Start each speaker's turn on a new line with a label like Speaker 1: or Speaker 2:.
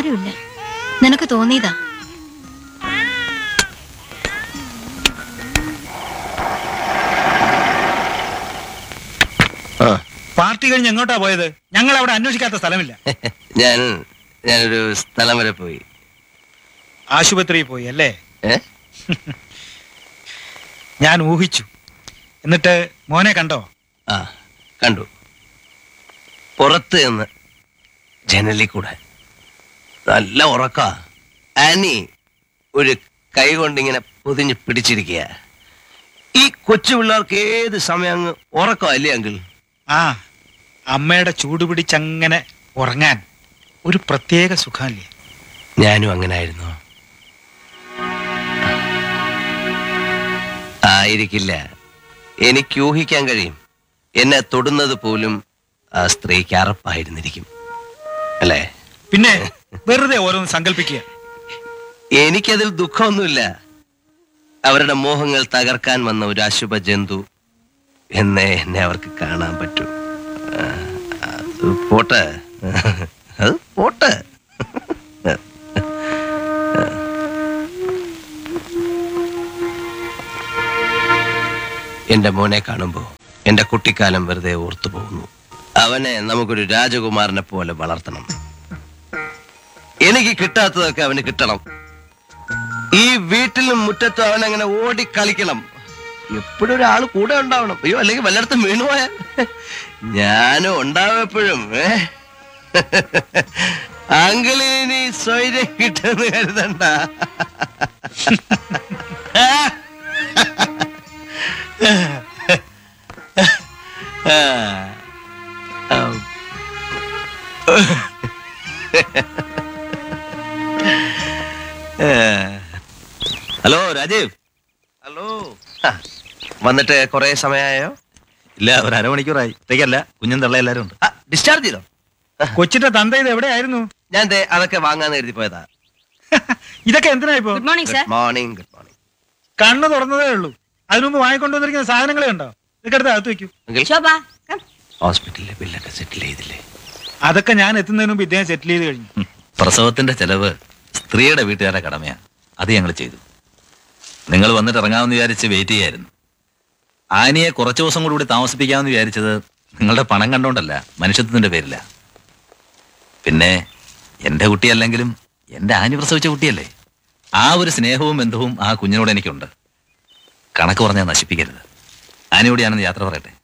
Speaker 1: ആരുമില്ല നിനക്ക് തോന്നിയതാ
Speaker 2: ആ
Speaker 3: പാർട്ടി കഴിഞ്ഞ് എങ്ങോട്ടാ പോയത് ഞങ്ങൾ അവിടെ അന്വേഷിക്കാത്ത സ്ഥലമില്ല
Speaker 2: ഞാൻ ഞാനൊരു സ്ഥലം വരെ പോയി
Speaker 3: ആശുപത്രിയിൽ പോയി അല്ലേ
Speaker 2: ഏ
Speaker 3: ഞാൻ ഊഹിച്ചു എന്നിട്ട് മോനെ കണ്ടോ
Speaker 2: ആ കണ്ടു പുറത്ത് നിന്ന് ജനലിൽ കൂടെ നല്ല ഉറക്ക ആനി ഒരു കൈ കൊണ്ടിങ്ങനെ പൊതിഞ്ഞ് പിടിച്ചിരിക്കുക ഈ കൊച്ചു പിള്ളേർക്ക് ഏത് സമയം അങ്ങ് ഉറക്കം അല്ലേ അങ്കിൾ
Speaker 3: ആ അമ്മയുടെ ചൂട് പിടിച്ചങ്ങനെ ഉറങ്ങാൻ ഒരു പ്രത്യേക സുഖമല്ലേ
Speaker 2: ഞാനും അങ്ങനെ ആയിരുന്നു ആയിരിക്കില്ല എനിക്ക് ഊഹിക്കാൻ കഴിയും എന്നെ തൊടുന്നത് പോലും ആ സ്ത്രീക്ക് അറപ്പായിരുന്നിരിക്കും അല്ലേ
Speaker 3: പിന്നെ വെറുതെ ഓരോന്ന് സങ്കല്പിക്കുക
Speaker 2: എനിക്കതിൽ ദുഃഖമൊന്നുമില്ല അവരുടെ മോഹങ്ങൾ തകർക്കാൻ വന്ന ഒരു അശുഭ ജന്തു എന്നേ എന്നെ അവർക്ക് കാണാൻ പറ്റൂ ആ, അത് പോട്ടെ അത് പോട്ടെ എന്റെ മോനെ കാണുമ്പോ എന്റെ കുട്ടിക്കാലം വെറുതെ ഓർത്തു പോകുന്നു അവനെ നമുക്കൊരു രാജകുമാരനെ പോലെ വളർത്തണം എനിക്ക് കിട്ടാത്തതൊക്കെ അവന് കിട്ടണം ഈ വീട്ടിലും മുറ്റത്തും അവൻ അങ്ങനെ ഓടി കളിക്കണം എപ്പോഴും ഒരാൾ കൂടെ ഉണ്ടാവണം അയ്യോ അല്ലെങ്കിൽ വല്ലയിടത്തും വീണുപോയാ ഞാനും ഉണ്ടാവും എപ്പോഴും ഏ അങ്കിളിനി സ്വൈര്യം കിട്ടുമെന്ന് കരുതണ്ട ആ. ഹലോ രാജീവ് ഹലോ വന്നിട്ട് കുറെ സമയമായോ
Speaker 4: ഇല്ല ഒരു അരമണിക്കൂറായി ഇത്തേക്കല്ല കുഞ്ഞും തള്ള എല്ലാരും ഉണ്ട്
Speaker 2: ഡിസ്ചാർജ് ചെയ്തോ
Speaker 3: കൊച്ചിന്റെ തന്ത ഇത് എവിടെയായിരുന്നു
Speaker 2: ഞാൻ ദേ അതൊക്കെ വാങ്ങാന്ന് കരുതി പോയതാ
Speaker 3: ഇതൊക്കെ എന്തിനാ ഇപ്പോ
Speaker 1: good morning
Speaker 2: good morning good morning
Speaker 3: കണ്ണ് തുറന്നതേ ഉള്ളൂ അതിനു മുമ്പ് വാങ്ങിക്കൊണ്ടുവന്നിരിക്കുന്ന സാധനങ്ങളെ ഉണ്ടോ ഇതൊക്കെ എടുത്ത് അകത്ത് വെക്കൂ
Speaker 1: ശോഭ
Speaker 2: ഹോസ്പിറ്റലിലെ ബില്ലൊക്കെ സെറ്റിൽ ചെയ്തില്ലേ
Speaker 3: അതൊക്കെ ഞാൻ എത്തുന്നതിന് മുമ്പ് ഇദ്ദേഹം സെറ്റിൽ ചെയ്ത് കഴിഞ്ഞു
Speaker 4: ഉം. പ്രസവത്തിന്റെ ചെലവ് സ്ത്രീയുടെ വീട്ടുകാരുടെ കടമയാ അത് ഞങ്ങൾ ചെയ്തു നിങ്ങൾ വന്നിട്ട് ഇറങ്ങാമെന്ന് വിചാരിച്ച് വെയിറ്റ് ചെയ്യായിരുന്നു ആനിയെ കുറച്ചു ദിവസം കൂടി ഇവിടെ താമസിപ്പിക്കാമെന്ന് വിചാരിച്ചത് നിങ്ങളുടെ പണം കണ്ടോണ്ടല്ല മനുഷ്യത്വത്തിന്റെ പേരില പിന്നെ എന്റെ കുട്ടിയല്ലെങ്കിലും എന്റെ ആനി പ്രസവിച്ച കുട്ടിയല്ലേ ആ ഒരു സ്നേഹവും ബന്ധവും ആ കുഞ്ഞിനോട് എനിക്കുണ്ട് കണക്ക് പറഞ്ഞാൽ നശിപ്പിക്കരുത് ആനിയോട് ഞാനൊന്ന് യാത്ര പറയട്ടെ